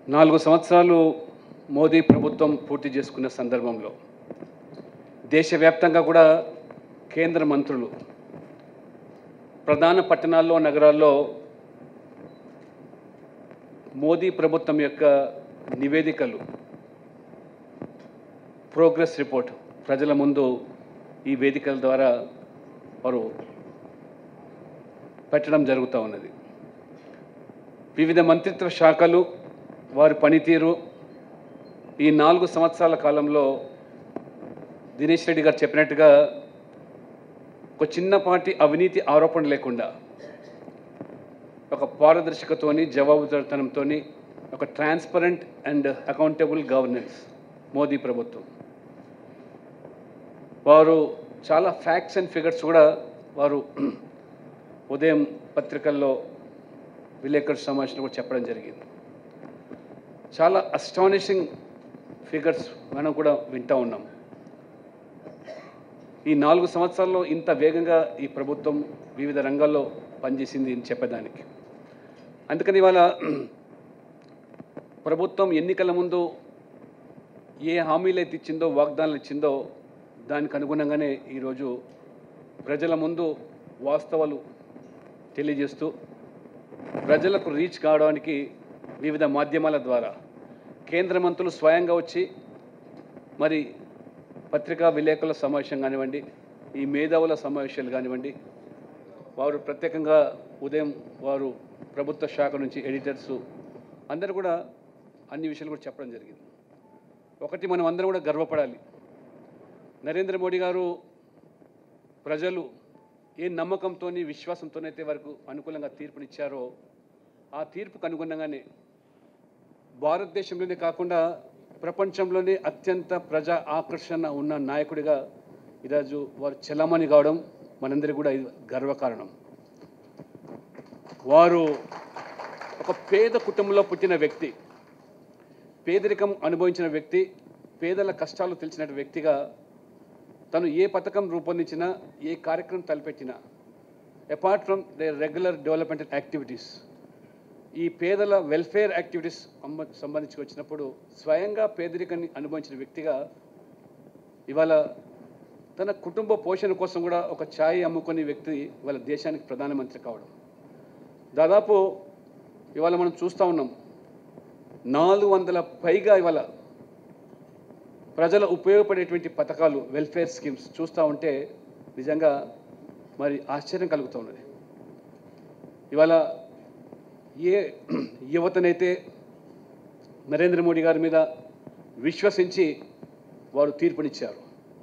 నాలుగు సంవత్సరాలు మోదీ ప్రభుత్వం పూర్తి చేసుకున్న సందర్భంలో దేశవ్యాప్తంగా కూడా కేంద్ర మంత్రులు ప్రధాన పట్టణాల్లో నగరాల్లో మోదీ ప్రభుత్వం యొక్క నివేదికలు ప్రోగ్రెస్ రిపోర్ట్ ప్రజల ముందు ఈ వేదికల ద్వారా వారు పెట్టడం జరుగుతూ ఉన్నది వివిధ మంత్రిత్వ శాఖలు వారి పనితీరు ఈ నాలుగు సంవత్సరాల కాలంలో దినేష్ రెడ్డి గారు చెప్పినట్టుగా ఒక చిన్నపాటి అవినీతి ఆరోపణ లేకుండా ఒక పారదర్శకతోని జవాబుదారితనంతో ఒక transparent and accountable governance Modi ప్రభుత్వం వారు చాలా ఫ్యాక్ట్స్ అండ్ ఫిగర్స్ కూడా వారు ఉదయం పత్రికల్లో విలేకరు సమావేశంలో కూడా చెప్పడం జరిగింది చాలా అస్టానిషింగ్ ఫిగర్స్ మనం కూడా వింటూ ఉన్నాం ఈ నాలుగు సంవత్సరాల్లో ఇంత వేగంగా ఈ ప్రభుత్వం వివిధ రంగాల్లో పనిచేసింది అని చెప్పడానికి అందుకని ఇవాళ ప్రభుత్వం ఎన్నికల ముందు ఏ హామీలు అయితే ఇచ్చిందో వాగ్దానాలు ఇచ్చిందో దానికి అనుగుణంగానే ఈరోజు ప్రజల ముందు వాస్తవాలు తెలియజేస్తూ ప్రజలకు రీచ్ కావడానికి వివిధ మాధ్యమాల ద్వారా కేంద్ర మంత్రులు స్వయంగా వచ్చి మరి పత్రికా విలేకరుల సమావేశం కానివ్వండి ఈ మేధావుల సమావేశాలు కానివ్వండి వారు ప్రత్యేకంగా ఉదయం వారు ప్రభుత్వ శాఖ నుంచి ఎడిటర్స్ అందరూ కూడా అన్ని విషయాలు కూడా చెప్పడం జరిగింది ఒకటి మనం అందరం కూడా గర్వపడాలి నరేంద్ర మోడీ గారు ప్రజలు ఏ నమ్మకంతో విశ్వాసంతోనైతే వారికి అనుకూలంగా తీర్పునిచ్చారో ఆ తీర్పుకు అనుగుణంగానే భారతదేశంలోనే కాకుండా ప్రపంచంలోనే అత్యంత ప్రజా ఆకర్షణ ఉన్న నాయకుడిగా ఈరోజు వారు చెల్లమని కావడం మనందరికీ కూడా ఇది గర్వకారణం వారు ఒక పేద కుటుంబంలో పుట్టిన వ్యక్తి పేదరికం అనుభవించిన వ్యక్తి పేదల కష్టాలు తెలిసిన వ్యక్తిగా తను ఏ పథకం రూపొందించినా ఏ కార్యక్రమం తలపెట్టినా apart from the regular developmental activities ఈ పేదల వెల్ఫేర్ యాక్టివిటీస్ అమ్మ- సంబంధించి వచ్చినప్పుడు స్వయంగా పేదరికాన్ని అనుభవించిన వ్యక్తిగా ఇవాళ తన కుటుంబ పోషణ కోసం కూడా ఒక ఛాయ్ అమ్ముకునే వ్యక్తి ఇవాళ దేశానికి ప్రధానమంత్రి కావడం దాదాపు ఇవాళ మనం చూస్తూ ఉన్నాం నాలుగు వందల పైగా ఇవాళ ప్రజల ఉపయోగపడేటువంటి పథకాలు వెల్ఫేర్ స్కీమ్స్ చూస్తూ ఉంటే నిజంగా మరి ఆశ్చర్యం కలుగుతూ ఉన్నది ఇవాళ ఏ యువతనైతే నరేంద్ర మోడీ గారి మీద విశ్వసించి వారు తీర్పునిచ్చారు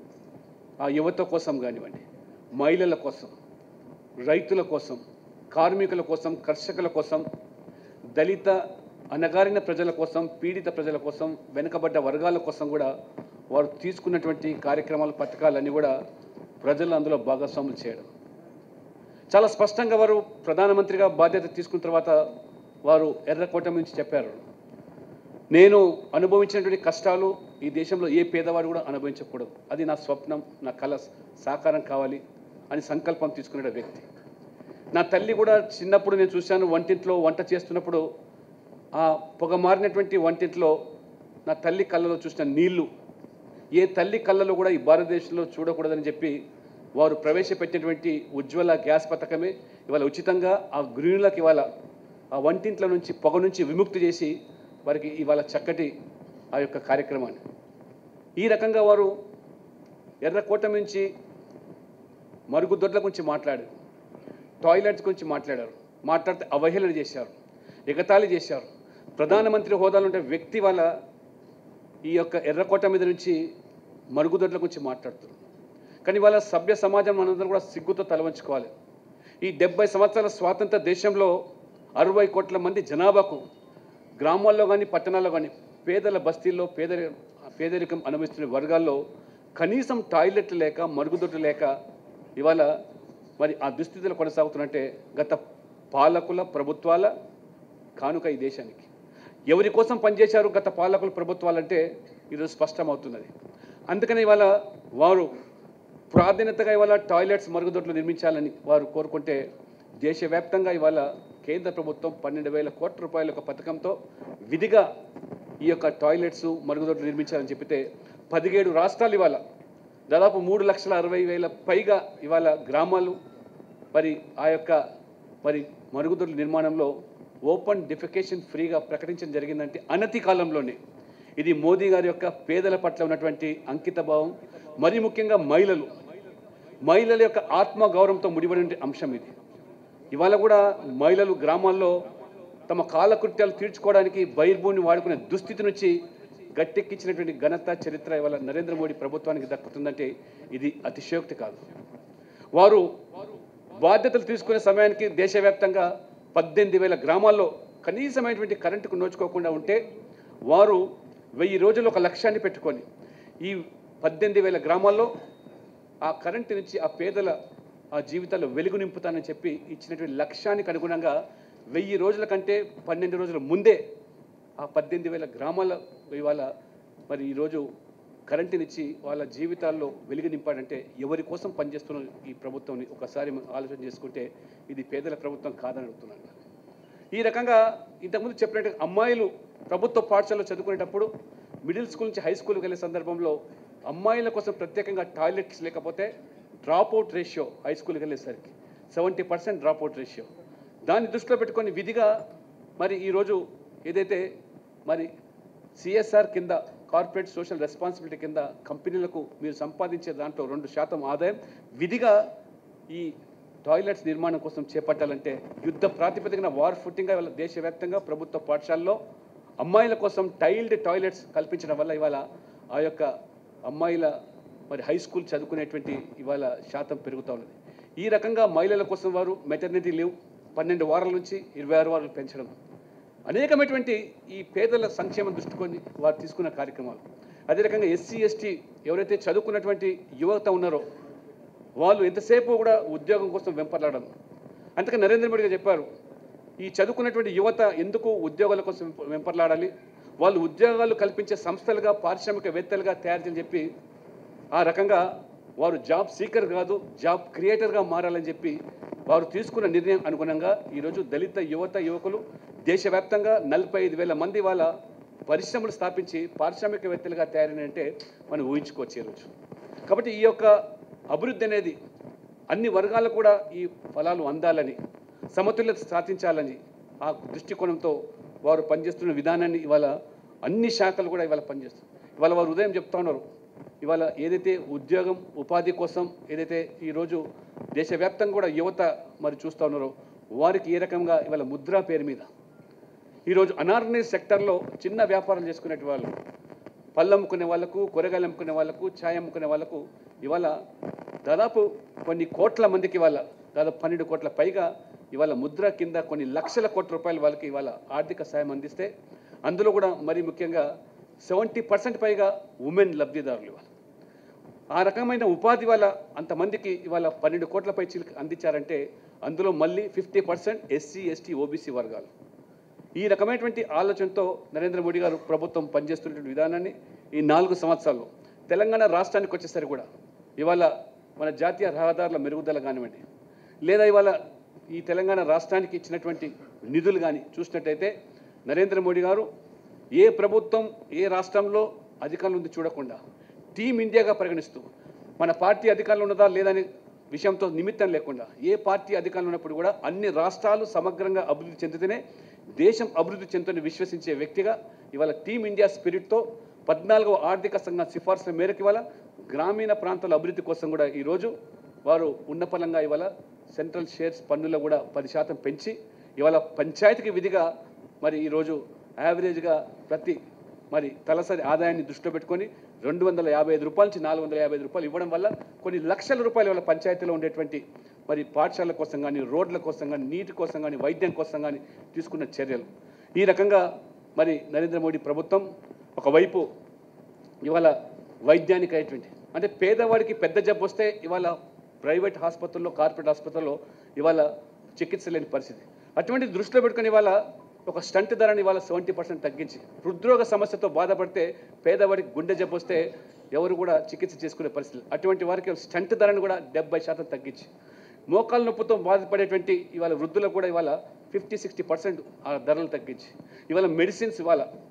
ఆ యువత కోసం కానివ్వండి మహిళల కోసం రైతుల కోసం కార్మికుల కోసం కర్షకుల కోసం దళిత అణగారిన ప్రజల కోసం పీడిత ప్రజల కోసం వెనుకబడ్డ వర్గాల కోసం కూడా వారు తీసుకున్నటువంటి కార్యక్రమాలు పథకాలన్నీ కూడా ప్రజలు అందులో భాగస్వాములు చేయడం చాలా స్పష్టంగా వారు ప్రధానమంత్రిగా బాధ్యత తీసుకున్న తర్వాత వారు ఎర్రకోట నుంచి చెప్పారు నేను అనుభవించినటువంటి కష్టాలు ఈ దేశంలో ఏ పేదవాడు కూడా అనుభవించకూడదు అది నా స్వప్నం నా కళ సాకారం కావాలి అని సంకల్పం తీసుకునే వ్యక్తి నా తల్లి కూడా చిన్నప్పుడు నేను చూశాను వంటింట్లో వంట చేస్తున్నప్పుడు ఆ పొగ మారినటువంటి వంటింట్లో నా తల్లి కళ్ళలో చూసిన నీళ్లు ఏ తల్లి కళ్ళలో కూడా ఈ భారతదేశంలో చూడకూడదని చెప్పి వారు ప్రవేశపెట్టినటువంటి ఉజ్వల గ్యాస్ పథకమే ఇవాళ ఉచితంగా ఆ గృహిణులకు ఇవాళ ఆ వంటింట్ల నుంచి పొగ నుంచి విముక్తి చేసి వారికి ఇవాళ చక్కటి ఆ యొక్క కార్యక్రమాన్ని ఈ రకంగా వారు ఎర్రకోట నుంచి మరుగుదొడ్ల గురించి మాట్లాడారు టాయిలెట్స్ గురించి మాట్లాడారు మాట్లాడితే అవహేళన చేశారు ఎగతాళి చేశారు ప్రధానమంత్రి హోదాలో ఉండే వ్యక్తి వల్ల ఈ యొక్క ఎర్రకోట మీద నుంచి మరుగుదొడ్ల గురించి మాట్లాడుతున్నారు కానీ వాళ్ళ సభ్య సమాజం మనందరం కూడా సిగ్గుతో తలవంచుకోవాలి ఈ డెబ్బై సంవత్సరాల స్వాతంత్ర దేశంలో అరవై కోట్ల మంది జనాభాకు గ్రామాల్లో కానీ పట్టణాల్లో కానీ పేదల బస్తీల్లో పేదరి పేదరికం అనుభవిస్తున్న వర్గాల్లో కనీసం టాయిలెట్లు లేక మరుగుదొడ్లు లేక ఇవాళ మరి ఆ దుస్థితిలో కొనసాగుతున్నట్టే గత పాలకుల ప్రభుత్వాల కానుక ఈ దేశానికి ఎవరి కోసం పనిచేశారు గత పాలకులు ప్రభుత్వాలంటే ఈరోజు స్పష్టమవుతున్నది అందుకని ఇవాళ వారు ప్రాధాన్యతగా ఇవాళ టాయిలెట్స్ మరుగుదొడ్లు నిర్మించాలని వారు కోరుకుంటే దేశవ్యాప్తంగా ఇవాళ కేంద్ర ప్రభుత్వం పన్నెండు వేల కోట్ల రూపాయల ఒక పథకంతో విధిగా ఈ యొక్క టాయిలెట్స్ మరుగుదొడ్లు నిర్మించాలని చెప్పితే పదిహేడు రాష్ట్రాలు ఇవాళ దాదాపు మూడు లక్షల అరవై వేల పైగా ఇవాళ గ్రామాలు మరి ఆ యొక్క మరి మరుగుదొడ్ల నిర్మాణంలో ఓపెన్ డిఫికేషన్ ఫ్రీగా ప్రకటించడం జరిగిందంటే అనతి కాలంలోనే ఇది మోదీ గారి యొక్క పేదల పట్ల ఉన్నటువంటి అంకిత భావం మరి ముఖ్యంగా మహిళలు మహిళల యొక్క ఆత్మ గౌరవంతో ముడిపడిన అంశం ఇది ఇవాళ కూడా మహిళలు గ్రామాల్లో తమ కాలకృత్యాలు తీర్చుకోవడానికి బహిర్భూమిని వాడుకునే దుస్థితి నుంచి గట్టెక్కించినటువంటి ఘనత చరిత్ర ఇవాళ నరేంద్ర మోడీ ప్రభుత్వానికి దక్కుతుందంటే ఇది అతిశయోక్తి కాదు వారు బాధ్యతలు తీసుకునే సమయానికి దేశవ్యాప్తంగా పద్దెనిమిది వేల గ్రామాల్లో కనీసమైనటువంటి కరెంటుకు నోచుకోకుండా ఉంటే వారు వెయ్యి రోజులు ఒక లక్ష్యాన్ని పెట్టుకొని ఈ పద్దెనిమిది వేల గ్రామాల్లో ఆ కరెంటు నుంచి ఆ పేదల ఆ జీవితాల్లో వెలుగు నింపుతానని చెప్పి ఇచ్చినటువంటి లక్ష్యానికి అనుగుణంగా వెయ్యి రోజుల కంటే పన్నెండు రోజుల ముందే ఆ పద్దెనిమిది వేల గ్రామాల ఇవాళ మరి ఈరోజు కరెంటునిచ్చి వాళ్ళ జీవితాల్లో వెలుగు నింపాడంటే ఎవరి కోసం పనిచేస్తున్న ఈ ప్రభుత్వంని ఒకసారి మనం ఆలోచన చేసుకుంటే ఇది పేదల ప్రభుత్వం కాదని అడుగుతున్నాను ఈ రకంగా ఇంతకుముందు చెప్పినట్టు అమ్మాయిలు ప్రభుత్వ పాఠశాలలో చదువుకునేటప్పుడు మిడిల్ స్కూల్ నుంచి హై స్కూల్కి వెళ్ళే సందర్భంలో అమ్మాయిల కోసం ప్రత్యేకంగా టాయిలెట్స్ లేకపోతే డ్రాప్ అవుట్ రేషియో హై స్కూల్కి వెళ్ళేసరికి seventy percent drop out ratio దాన్ని దృష్టిలో పెట్టుకొని విధిగా మరి ఈరోజు ఏదైతే మరి సిఎస్ఆర్ కింద కార్పొరేట్ సోషల్ రెస్పాన్సిబిలిటీ కింద కంపెనీలకు మీరు సంపాదించే దాంట్లో రెండు శాతం ఆదాయం విధిగా ఈ టాయిలెట్స్ నిర్మాణం కోసం చేపట్టాలంటే యుద్ధ ప్రాతిపదికన వార్ ఫుట్టింగ్గా ఇవాళ దేశవ్యాప్తంగా ప్రభుత్వ పాఠశాలలో అమ్మాయిల కోసం టైల్డ్ టాయిలెట్స్ కల్పించడం వల్ల ఇవాళ ఆ యొక్క అమ్మాయిల మరి హై స్కూల్ చదువుకునేటువంటి ఇవాళ శాతం పెరుగుతూ ఉన్నది ఈ రకంగా మహిళల కోసం వారు మెటర్నిటీ లీవ్ పన్నెండు వారాల నుంచి ఇరవై ఆరు వారాలు పెంచడం అనేకమైనటువంటి ఈ పేదల సంక్షేమం దృష్టికొని వారు తీసుకున్న కార్యక్రమాలు అదే రకంగా ఎస్సీ ఎస్టీ ఎవరైతే చదువుకున్నటువంటి యువత ఉన్నారో వాళ్ళు ఎంతసేపు కూడా ఉద్యోగం కోసం వెంపర్లాడడం అందుకే నరేంద్ర మోడీ గారు చెప్పారు ఈ చదువుకున్నటువంటి యువత ఎందుకు ఉద్యోగాల కోసం వెంప- వెంపర్లాడాలి వాళ్ళు ఉద్యోగాలు కల్పించే సంస్థలుగా పారిశ్రామికవేత్తలుగా తయారు చేయని చెప్పి ఆ రకంగా వారు జాబ్ సీకర్ కాదు జాబ్ క్రియేటర్గా మారాలని చెప్పి వారు తీసుకున్న నిర్ణయం అనుగుణంగా ఈరోజు దళిత యువత యువకులు దేశవ్యాప్తంగా నలభై ఐదు వేల మంది వాళ్ళ పరిశ్రమలు స్థాపించి పారిశ్రామికవేత్తలుగా తయారైనంటే మనం ఊహించుకోవచ్చు ఈరోజు కాబట్టి ఈ యొక్క అభివృద్ధి అనేది అన్ని వర్గాలకు కూడా ఈ ఫలాలు అందాలని సమతుల్యత సాధించాలని ఆ దృష్టికోణంతో వారు పనిచేస్తున్న విధానాన్ని ఇవాళ అన్ని శాఖలు కూడా ఇవాళ పనిచేస్తారు ఇవాళ వారు ఉదయం చెప్తా ఉన్నారు ఇవాళ ఏదైతే ఉద్యోగం ఉపాధి కోసం ఏదైతే ఈరోజు దేశవ్యాప్తంగా కూడా యువత మరి చూస్తూ ఉన్నారో వారికి ఏ రకంగా ఇవాళ ముద్రా పేరు మీద ఈరోజు అనార్గనైజ్ సెక్టర్లో చిన్న వ్యాపారం చేసుకునే వాళ్ళు పళ్ళు అమ్ముకునే వాళ్ళకు కూరగాయలు అమ్ముకునే వాళ్ళకు ఛాయ్ అమ్ముకునే వాళ్ళకు ఇవాళ దాదాపు కొన్ని కోట్ల మందికి ఇవాళ దాదాపు పన్నెండు కోట్ల పైగా ఇవాళ ముద్ర కింద కొన్ని లక్షల కోట్ల రూపాయలు వాళ్ళకి ఇవాళ ఆర్థిక సాయం అందిస్తే అందులో కూడా మరి ముఖ్యంగా సెవెంటీ పర్సెంట్ పైగా ఉమెన్ లబ్ధిదారులు ఇవాళ ఆ రకమైన ఉపాధి వల్ల అంతమందికి ఇవాళ పన్నెండు కోట్ల పై చిలుకు అందించారంటే అందులో మళ్ళీ fifty percent SC ST OBC వర్గాలు ఈ రకమైనటువంటి ఆలోచనతో నరేంద్ర మోడీ గారు ప్రభుత్వం పనిచేస్తున్నటువంటి విధానాన్ని ఈ నాలుగు సంవత్సరాల్లో తెలంగాణ రాష్ట్రానికి వచ్చేసరికి కూడా ఇవాళ మన జాతీయ రహదారుల మెరుగుదల కానివ్వండి లేదా ఇవాళ ఈ తెలంగాణ రాష్ట్రానికి ఇచ్చినటువంటి నిధులు కానీ చూసినట్టయితే నరేంద్ర మోడీ గారు ఏ ప్రభుత్వం ఏ రాష్ట్రంలో అధికారంలో ఉంది చూడకుండా టీమ్ ఇండియాగా పరిగణిస్తూ మన పార్టీ అధికారంలో ఉన్నదా లేదని విషయంతో నిమిత్తం లేకుండా ఏ పార్టీ అధికారంలో ఉన్నప్పుడు కూడా అన్ని రాష్ట్రాలు సమగ్రంగా అభివృద్ధి చెందితేనే దేశం అభివృద్ధి చెందుతుందని విశ్వసించే వ్యక్తిగా ఇవాళ టీమ్ ఇండియా స్పిరిట్తో పద్నాలుగవ ఆర్థిక సంఘం సిఫార్సుల మేరకు ఇవాళ గ్రామీణ ప్రాంతాల అభివృద్ధి కోసం కూడా ఈరోజు వారు ఉన్నపలంగా ఇవాళ సెంట్రల్ షేర్స్ పన్నులో కూడా పది శాతం పెంచి ఇవాళ పంచాయతీకి విధిగా మరి ఈరోజు యావరేజ్గా ప్రతి మరి తలసరి ఆదాయాన్ని దృష్టిలో పెట్టుకొని రెండు వందల యాభై ఐదు రూపాయల నుంచి నాలుగు వందల యాభై ఐదు రూపాయలు ఇవ్వడం వల్ల కొన్ని లక్షల రూపాయల వాళ్ళ పంచాయతీలో ఉండేటువంటి మరి పాఠశాలల కోసం కానీ రోడ్ల కోసం కానీ నీటి కోసం కానీ వైద్యం కోసం కానీ తీసుకున్న చర్యలు ఈ రకంగా మరి నరేంద్ర మోడీ ప్రభుత్వం ఒకవైపు ఇవాళ వైద్యానికి అయ్యేటువంటి అంటే పేదవాడికి పెద్ద జబ్బు వస్తే ఇవాళ ప్రైవేట్ ఆసుపత్రుల్లో కార్పొరేట్ ఆసుపత్రుల్లో ఇవాళ చికిత్స లేని పరిస్థితి అటువంటి దృష్టిలో పెట్టుకొని ఇవాళ ఒక స్టంట్ ధరని ఇవాళ సెవెంటీ పర్సెంట్ తగ్గించి హృద్రోగ సమస్యతో బాధపడితే పేదవాడికి గుండె జబ్బు వస్తే ఎవరు కూడా చికిత్స చేసుకునే పరిస్థితి అటువంటి వారికి స్టంట్ ధరను కూడా డెబ్బై శాతం తగ్గించి మోకాళ్ళ నొప్పితో బాధపడేటువంటి ఇవాళ వృద్ధులకు కూడా ఇవాళ ఫిఫ్టీ సిక్స్టీ పర్సెంట్ ఆ ధరలు తగ్గించి ఇవాళ మెడిసిన్స్ ఇవాళ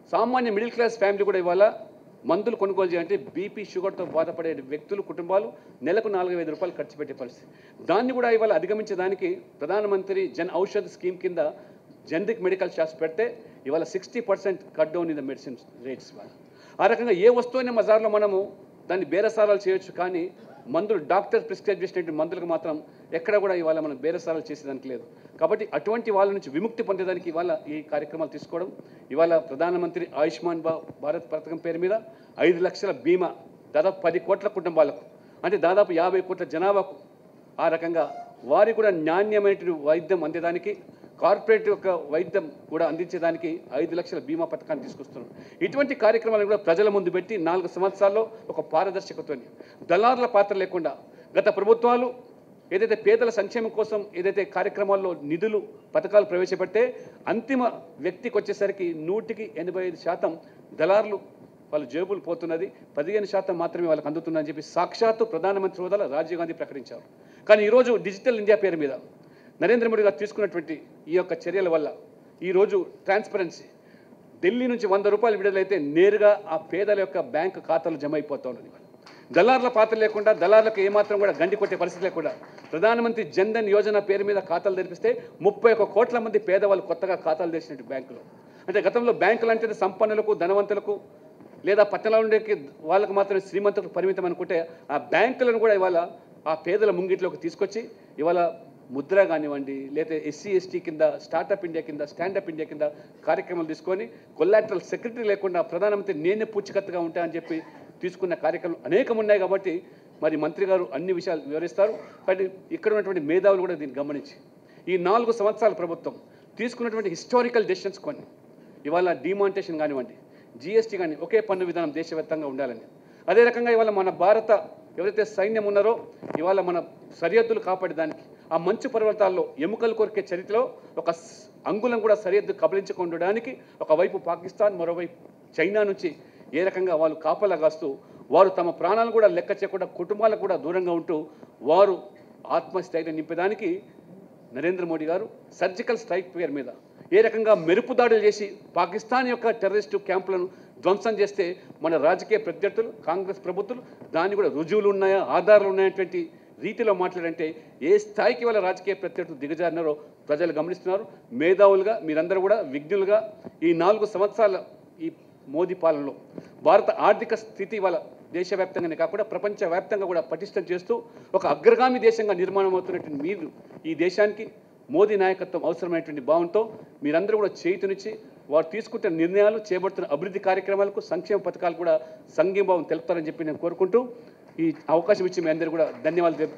సామాన్య మిడిల్ క్లాస్ ఫ్యామిలీ కూడా ఇవాళ మందులు కొనుగోలు చేయాలంటే బీపీ షుగర్తో బాధపడే వ్యక్తులు కుటుంబాలు నెలకు నాలుగు వేల రూపాయలు ఖర్చు పెట్టే పరిస్థితి దాన్ని కూడా ఇవాళ అధిగమించడానికి ప్రధానమంత్రి జన్ ఔషధ్ స్కీమ్ కింద జనరిక్ మెడికల్ షాప్స్ పెడితే ఇవాళ sixty percent cut down in the medicine rates ఇవాళ ఆ రకంగా ఏ వస్తువుని మజార్లో మనము దాన్ని బేరసారాలు చేయొచ్చు కానీ మందులు డాక్టర్ ప్రిస్క్రైబ్ చేసినటువంటి మందులకు మాత్రం ఎక్కడ కూడా ఇవాళ మనం బేరసారాలు చేసేదానికి లేదు కాబట్టి అటువంటి వాళ్ళ నుంచి విముక్తి పొందేదానికి ఇవాళ ఈ కార్యక్రమాలు తీసుకోవడం ఇవాళ ప్రధానమంత్రి ఆయుష్మాన్ భా భారత్ పథకం పేరు మీద ఐదు లక్షల బీమా దాదాపు పది కోట్ల కుటుంబాలకు అంటే దాదాపు యాభై కోట్ల జనాభాకు ఆ రకంగా వారికి కూడా నాణ్యమైనటువంటి వైద్యం అందేదానికి కార్పొరేట్ యొక్క వైద్యం కూడా అందించేదానికి ఐదు లక్షల బీమా పథకాన్ని తీసుకొస్తున్నాం ఇటువంటి కార్యక్రమాలను కూడా ప్రజల ముందు పెట్టి నాలుగు సంవత్సరాల్లో ఒక పారదర్శకతని దళారుల పాత్ర లేకుండా గత ప్రభుత్వాలు ఏదైతే పేదల సంక్షేమం కోసం ఏదైతే కార్యక్రమాల్లో నిధులు పథకాలు ప్రవేశపెడితే అంతిమ వ్యక్తికి వచ్చేసరికి నూటికి ఎనభై ఐదు శాతం దళారులు వాళ్ళ జేబులు పోతున్నది పదిహేను శాతం మాత్రమే వాళ్ళకి అందుతుందని చెప్పి సాక్షాత్తు ప్రధానమంత్రి హోదాలో రాజీవ్ గాంధీ ప్రకటించారు కానీ ఈరోజు డిజిటల్ ఇండియా పేరు మీద నరేంద్ర మోడీ గారు తీసుకున్నటువంటి ఈ యొక్క చర్యల వల్ల ఈరోజు ట్రాన్స్పరెన్సీ ఢిల్లీ నుంచి వంద రూపాయలు విడుదలైతే నేరుగా ఆ పేదల యొక్క బ్యాంకు ఖాతాలు జమ అయిపోతా ఉన్నది దళారుల పాత్ర లేకుండా దళారులకు ఏమాత్రం కూడా గండి కొట్టే పరిస్థితి లేకుండా ప్రధానమంత్రి జన్ధన్ యోజన పేరు మీద ఖాతాలు తెరిపిస్తే ముప్పై ఒక్క కోట్ల మంది పేదవాళ్ళు కొత్తగా ఖాతాలు తెరిచినట్టు బ్యాంకులో అంటే గతంలో బ్యాంకులు అంటే సంపన్నులకు ధనవంతులకు లేదా పట్టణంలో ఉండే వాళ్ళకు మాత్రమే శ్రీమంతులకు పరిమితం అనుకుంటే ఆ బ్యాంకులను కూడా ఇవాళ ఆ పేదల ముంగిట్లోకి తీసుకొచ్చి ఇవాళ ముద్ర కానివ్వండి లేదా ఎస్సీ ఎస్టీ కింద స్టార్టప్ ఇండియా కింద స్టాండప్ ఇండియా కింద కార్యక్రమాలు తీసుకొని కొల్లాటరల్ సెక్రటరీ లేకుండా ప్రధానమంత్రి నేనే పూచికత్తుగా ఉంటా అని చెప్పి తీసుకున్న కార్యక్రమాలు అనేకం ఉన్నాయి కాబట్టి మరి మంత్రి గారు అన్ని విషయాలు వివరిస్తారు కానీ ఇక్కడ ఉన్నటువంటి మేధావులు కూడా దీన్ని గమనించి ఈ నాలుగు సంవత్సరాల ప్రభుత్వం తీసుకున్నటువంటి హిస్టారికల్ డెసిషన్స్ కొన్ని ఇవాళ డిమానిటేషన్ కానివ్వండి జిఎస్టీ కానీ ఒకే పన్ను విధానం దేశవ్యాప్తంగా ఉండాలని అదే రకంగా ఇవాళ మన భారత ఎవరైతే సైన్యం ఉన్నారో ఇవాళ మన సరిహద్దులు కాపాడేదానికి ఆ మంచు పర్వతాల్లో ఎముకలు కొరికే చరిత్రలో ఒక స్- అంగుళం కూడా సరిహద్దు కబలించకుండడానికి ఒకవైపు పాకిస్తాన్ మరోవైపు చైనా నుంచి ఏ రకంగా వాళ్ళు కాపలా కాస్తూ వారు తమ ప్రాణాలు కూడా లెక్క చేయకుండా కుటుంబాలకు కూడా దూరంగా ఉంటూ వారు ఆత్మస్థైర్యం నింపేదానికి నరేంద్ర మోడీ గారు సర్జికల్ స్ట్రైక్ పేరు మీద ఏ రకంగా మెరుపు దాడులు చేసి పాకిస్తాన్ యొక్క టెర్రరిస్టు క్యాంపులను ధ్వంసం చేస్తే మన రాజకీయ ప్రత్యర్థులు కాంగ్రెస్ ప్రభుత్వాలు దాన్ని కూడా రుజువులు ఉన్నాయా ఆధారాలు ఉన్నాయటువంటి రీతిలో మాట్లాడంటే ఏ స్థాయికి వాళ్ళ రాజకీయ ప్రత్యర్థులు దిగజారినారో ప్రజలు గమనిస్తున్నారు మేధావులుగా మీరందరూ కూడా విజ్ఞులుగా ఈ నాలుగు సంవత్సరాల ఈ మోదీ పాలనలో భారత ఆర్థిక స్థితి వాళ్ళ దేశవ్యాప్తంగానే కాకుండా ప్రపంచవ్యాప్తంగా కూడా పటిష్టం చేస్తూ ఒక అగ్రగామి దేశంగా నిర్మాణం అవుతున్నటువంటి మీరు ఈ దేశానికి మోదీ నాయకత్వం అవసరమైనటువంటి భావంతో మీరందరూ కూడా చేతునిచ్చి వారు తీసుకుంటున్న నిర్ణయాలు చేపడుతున్న అభివృద్ధి కార్యక్రమాలకు సంక్షేమ పథకాలు కూడా సంఘీభావం తెలుపుతారని చెప్పి నేను కోరుకుంటూ ఈ అవకాశం ఇచ్చి మీ అందరూ కూడా ధన్యవాదాలు తెలుపు